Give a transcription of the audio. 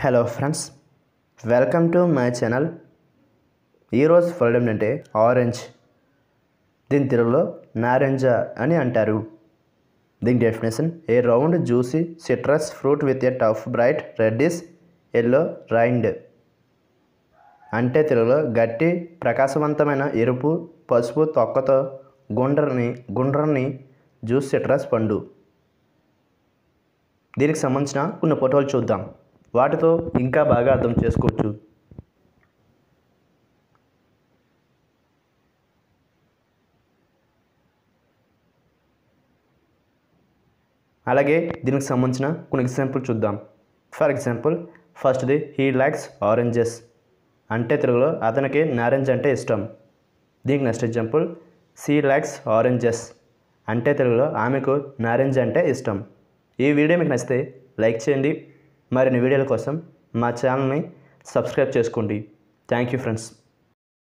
hello friends welcome to my channel ఈరోజు full ఏంటంటే orange దీని తెలుగులో నారెంజ అని అంటారు దీని definition a round juicy citrus fruit with a tough bright reddish yellow rind అంటే తెలుగులో గట్టి ప్రకాశవంతమైన ఎరుపు పసుపు తొక్కతో గుండ్రని గుండ్రని జ్యూస్ సిట్రస్ పండు దీనికి సంబంధించిన కొన్ని ఫోటోలు చూద్దాం వాటితో ఇంకా బాగా అర్థం చేసుకోవచ్చు అలాగే దీనికి సంబంధించిన కొన్ని ఎగ్జాంపుల్ చూద్దాం ఫర్ ఎగ్జాంపుల్ ఫస్ట్ది హీ లైక్స్ ఆరెంజెస్ అంటే తెలుగులో అతనికి నారెంజ్ అంటే ఇష్టం దీనికి next example she likes oranges అంటే తెలుగులో ఆమెకు నారెంజ్ అంటే ఇష్టం ఈ వీడియో మీకు నచ్చితే లైక్ చేయండి మరిన్ని వీడియోల కోసం మా ఛానల్ని సబ్స్క్రైబ్ చేసుకోండి థ్యాంక్ యూ ఫ్రెండ్స్